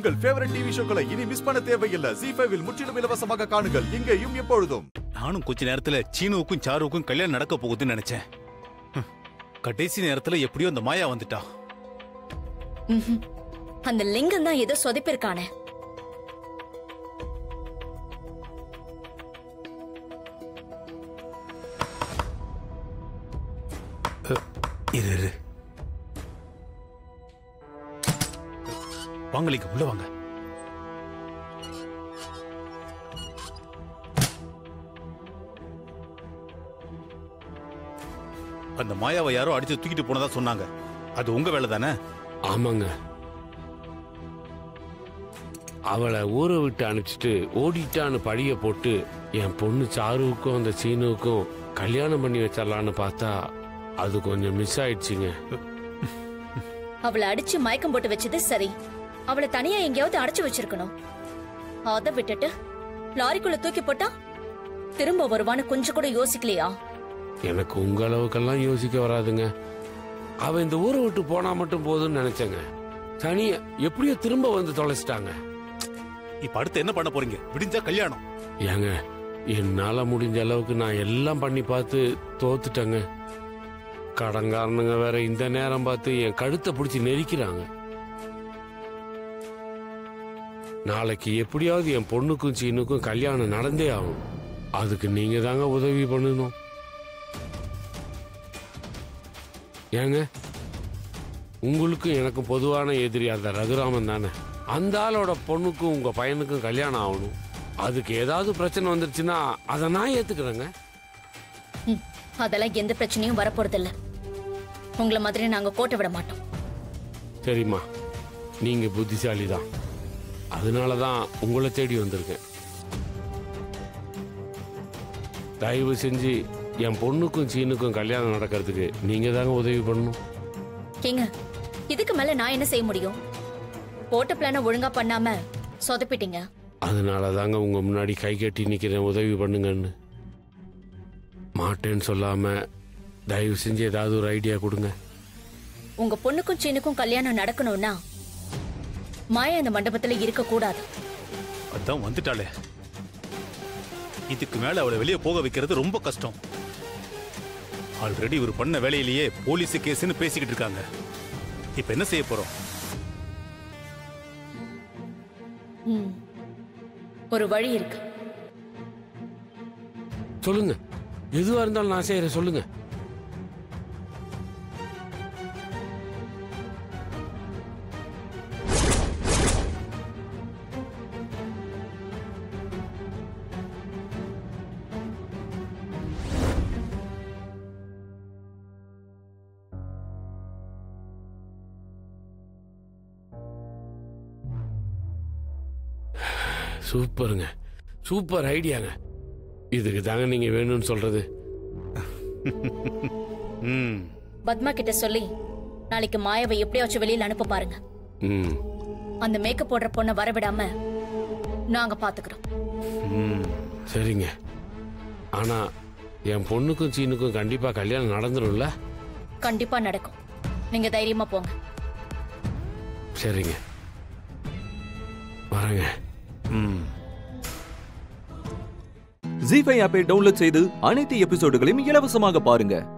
உங்கள் favourite TV ஷோக்களை இனி miss பண்ண தேவையில்லை ஜி ஃபைவில் முற்றிலும் இலவசமாக காணுங்கள் இங்கேயும் எப்பொழுதும் நானும் கொஞ்ச நேரத்துல சீனுவுக்கும் சாருவுக்கும் கல்யாணம் நடக்க போகுதுன்னு நினைச்சேன் ஹம். கடைசி நேரத்துல எப்படியோ அந்த மாயா வந்துட்டா ம்ஹும். அந்த லிங்கம் தான் ஏதோ சொதப்பிருக்கானே இரு இரு வாங்க லிங்கம் உள்ள வாங்க அந்த மாயாவை யாரோ அடிச்சு தூக்கிட்டு போனதா சொன்னாங்க அது உங்க வேலை தானே ஆமாங்க அவளை ஊரை விட்டு அனுப்பிச்சிட்டு ஓடிட்டான்னு பழிய போட்டு என் பொண்ணு சாருவுக்கும் அந்த சீனுவுக்கும் கல்யாணம் பண்ணி வச்சிடலான்னு பார்த்தா அது கொஞ்சம் மிஸ் ஆயிடுச்சுங்க அவளை அடிச்சு மயக்கம் போட்டு வச்சது சரி அவளை தனியா எங்கேயாவது அடைச்சு வச்சிருக்கணும் அத விட்டுட்டு லாரிக்குள்ள தூக்கி போட்டா திரும்ப வருவான்னு கொஞ்சம் கூட யோசிக்கலையா எனக்கு உங்க அளவுக்கெல்லாம் யோசிக்க வராதுங்க அவ இந்த ஊரை விட்டு போனா மட்டும் போதும்னு நினைச்சேங்க தனியா எப்படியோ திரும்ப வந்து தொலைச்சிட்டாங்க இப்ப அடுத்து என்ன பண்ண போறீங்க விடிஞ்சா கல்யாணம் ஏங்க என்னால முடிஞ்ச அளவுக்கு நான் எல்லாம் பண்ணி பார்த்து தோத்துட்டேங்க கடன்காரனுங்க வேற இந்த நேரம் பார்த்து என் கழுத்தை பிடிச்சி நெரிக்கிறாங்க நாளைக்கு எப்படியாவது என் பொண்ணுக்கும் சீனுக்கும் கல்யாணம் நடந்தே ஆகும் அதுக்கு நீங்க தாங்க உதவி பண்ணணும் ஏங்க உங்களுக்கும் எனக்கும் பொதுவான எதிரி அந்த ரகுராமன் தானே அந்த ஆளோட பொண்ணுக்கும் உங்க பையனுக்கும் கல்யாணம் ஆகணும் அதுக்கு ஏதாவது பிரச்சனை வந்துருச்சுன்னா அதை நான் ஏத்துக்கிறேங்க ம், அதெல்லாம் எந்த பிரச்சனையும் வரப்போறதில்ல உங்களை மாதிரி நாங்க கோட்டை விட மாட்டோம் சரிம்மா நீங்க புத்திசாலி தான் அதனால தான் உங்களை தேடி வந்திருக்கேன் தயவு செஞ்சு என் பொண்ணுக்கும் சீனுக்கும் கல்யாணம் நடக்கிறதுக்கு நீங்க தாங்க உதவி பண்ணணும் ஏங்க இதுக்கு மேல நான் என்ன செய்ய முடியும் போட்ட பிளான ஒழுங்கா பண்ணாம சொதப்பிட்டீங்க அதனால தாங்க உங்க முன்னாடி கை கட்டி நிக்கிறேன் உதவி பண்ணுங்கன்னு மாட்டேன்னு சொல்லாம தயவு செஞ்சு ஏதாவது ஒரு ஐடியா கொடுங்க உங்க பொண்ணுக்கும் சீனுக்கும் கல்யாணம் நடக்கணும்னா மாயா இந்த மண்டபத்துல இருக்க கூடாது அதான் வந்துட்டாளே இதுக்கு மேல அவளை வெளியே போக வைக்கிறது ரொம்ப கஷ்டம் ஆல்ரெடி இவர் பண்ண வேலையிலேயே போலீஸ் கேஸ்னு பேசிக்கிட்டு இருக்காங்க இப்ப என்ன செய்ய போறோம் ம். ஒரு வழி இருக்கு சொல்லுங்க எதுவா இருந்தாலும் நான் செய்யறேன் சொல்லுங்க சூப்பருங்க சூப்பர் ஐடியாங்க இதுக்கு தாங்க நீங்க வேணும்னு சொல்றது ம் பத்மா கிட்ட சொல்லி நாளைக்கு மாயாவை எப்படியாச்சும் வெளியில அனுப்ப பாருங்க ம் அந்த மேக்கப் போடுற பொண்ணை வரவிடாம நாங்க பாத்துக்கிறோம் ம் சரிங்க ஆனா என் பொண்ணுக்கும் சீனுக்கும் கண்டிப்பா கல்யாணம் நடந்துரும்ல கண்டிப்பா நடக்கும் நீங்க தைரியமா போங்க சரிங்க வரேங்க ம் ஜி ஃபைவ் ஆப்பை டவுன்லோட் செய்து அனைத்து எபிசோடுகளையும் இலவசமாக பாருங்க